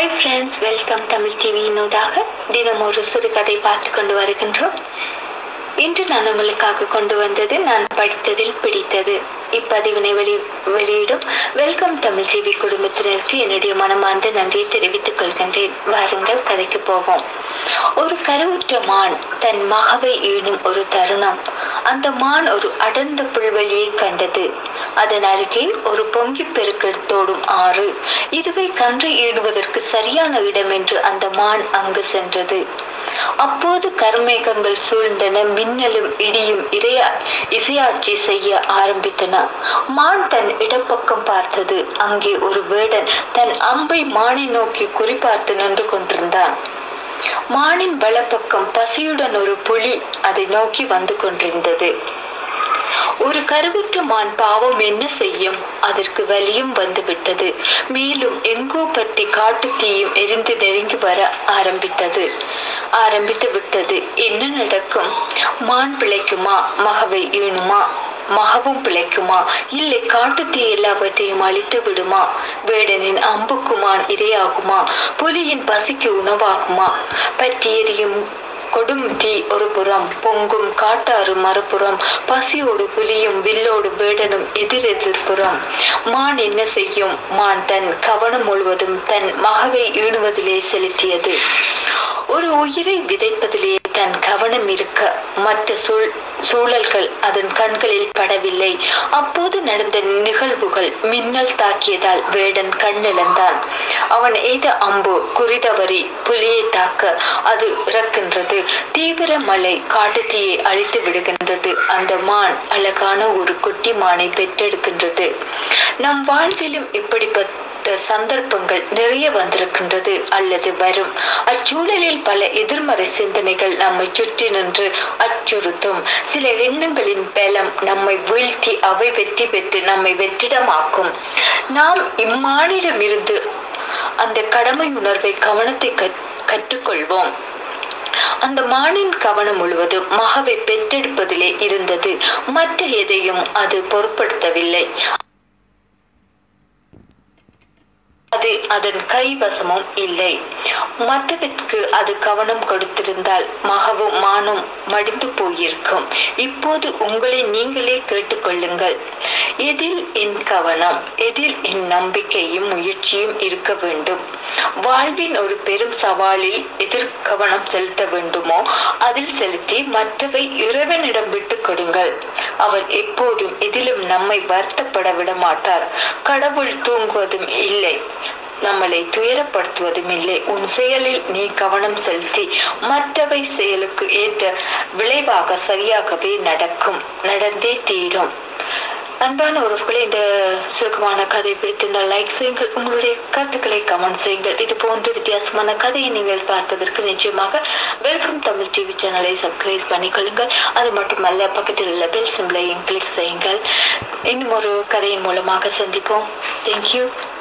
hi friends welcome Tamil டிவியினூடாக தினம் ஒரு சிறுகதை பார்த்து கொண்டு வருகின்றோம் இன்று நான் உங்களுக்காக கொண்டு வந்தது நான் படித்ததில் பிடித்தது இப்பதிவினை வெளி வெளியிடும் வெல்கம் தமிழ் டிவி குடும்பத்தினருக்கு என்னுடைய மனமார்ந்த நன்றியை தெரிவித்துக் கொள்கின்றேன் வாருங்கள் கதைக்கு போவோம் ஒரு கருவுற்ற மான் தன் மகவை ஈணும் ஒரு தருணம் அந்த மான் ஒரு அடர்ந்த புல்வெளியை கண்டது அதன் அருகே ஒரு பொங்கி பெருக்கெடுத்தோடும் ஆறு இதுவே கன்றை ஈடுவதற்கு சரியான இடம் என்று அந்த மான் அங்கு சென்றது அப்போது கருமேகங்கள் சூழ்ந்தன மின்னலும் இடியும் இறையா இசையாட்சி செய்ய ஆரம்பித்தன மான் தன் இடப்பக்கம் பார்த்தது அங்கே ஒரு வேடன் தன் அம்பை மானை நோக்கி குறிபார்த்து நின்று கொண்டிருந்தான் மானின் வலப்பக்கம் பசியுடன் ஒரு புலி அதை நோக்கி வந்து கொண்டிருந்தது ஒரு கருவுற்ற மான் பாவம் என்ன செய்யும் அதற்கு வலியும் வந்துவிட்டது மேலும் எங்கோ பற்றி காட்டு தீயும் எரிந்து நெருங்கி வர ஆரம்பித்தது ஆரம்பித்து விட்டது என்ன நடக்கும் மான் பிழைக்குமா மகவை ஈணுமா மகவும் பிழைக்குமா இல்லை காட்டு தீ எல்லாவற்றையும் அழித்து விடுமா வேடனின் அம்புக்குமான் இரையாகுமா புலியின் பசிக்கு உணவாகுமா பற்றி எரியும் கொடும் தீ ஒரு புறம் பொங்கும் காட்டாறு மறுபுறம் பசியோடு புலியும் வில்லோடு வேடனும் எதிரெதிர்புறம் மான் என்ன செய்யும் மான் தன் கவனம் முழுவதும் தன் மகவை ஈணுவதிலே செலுத்தியது ஒரு உயிரை விதைப்பதிலே தன் கவனம் இருக்க மற்ற சூழ் சூழல்கள் அதன் கண்களில் படவில்லை அப்போது நடந்த நிகழ்வுகள் மின்னல் தாக்கியதால் வேடன் கண்ணிழந்தான் அவன் எய்த அம்பு குறிதவறி புலியை தாக்க அது இறக்கின்றது தீவிர மழை காட்டுத்தீயை அழித்து விடுகின்றது அந்த மான் அழகான ஒரு குட்டி மானை பெற்றெடுக்கின்றது நம் வாழ்விலும் இப்படிப்பட்ட சந்தர்ப்பங்கள் நிறைய வந்திருக்கின்றது அல்லது வரும் அச்சூழலில் பல எதிர்மறை சிந்தனைகள் நம்மை சுற்றி நின்று அச்சுறுத்தும் சில எண்ணங்களின் பலம் நம்மை வீழ்த்தி அவை வெற்றி பெற்று நம்மை வெற்றிடமாக்கும் நாம் இம்மானிடமிருந்து அந்த கடமை உணர்வை கவனத்தை கற்றுக்கொள்வோம் அந்த மானின் கவனம் முழுவதும் மகவை பெற்றெடுப்பதிலே இருந்தது மற்ற எதையும் அது பொருட்படுத்தவில்லை அது அதன் கைவசமும் இல்லை மற்றவற்கு அது கவனம் கொடுத்திருந்தால் மகவும் மானும் மடிந்து போயிருக்கும் இப்போது உங்களை நீங்களே கேட்டுக்கொள்ளுங்கள் எதில் என் கவனம் எதில் என் நம்பிக்கையும் முயற்சியும் இருக்க வேண்டும் வாழ்வின் ஒரு பெரும் சவாலில் எதிர் கவனம் செலுத்த வேண்டுமோ அதில் செலுத்தி மற்றவை இறைவனிடம் விட்டு கொடுங்கள் அவர் எப்போதும் எதிலும் நம்மை வருத்தப்பட விட மாட்டார் கடவுள் தூங்குவதும் இல்லை நம்மளை துயரப்படுத்துவதும் இல்லை உன் செயலில் நீ கவனம் செலுத்தி மற்றவை செயலுக்கு ஏற்ற விளைவாக சரியாகவே நடக்கும் நடந்தே தீரும் அன்பான உறவுகளை இந்த சுருக்கமான கதை பிடித்திருந்தால் லைக் செய்யுங்கள் உங்களுடைய கருத்துக்களை கமெண்ட் செய்யுங்கள் இது போன்ற வித்தியாசமான கதையை நீங்கள் பார்ப்பதற்கு நிச்சயமாக வெல்கம் தமிழ் டிவி சேனலை சப்ஸ்கிரைப் பண்ணிக்கொள்ளுங்கள் அது மட்டுமல்ல பக்கத்தில் உள்ள பெல் சிம்பிளையும் கிளிக் செய்யுங்கள் இன்னும் ஒரு கதையின் மூலமாக சந்திப்போம் தேங்க்யூ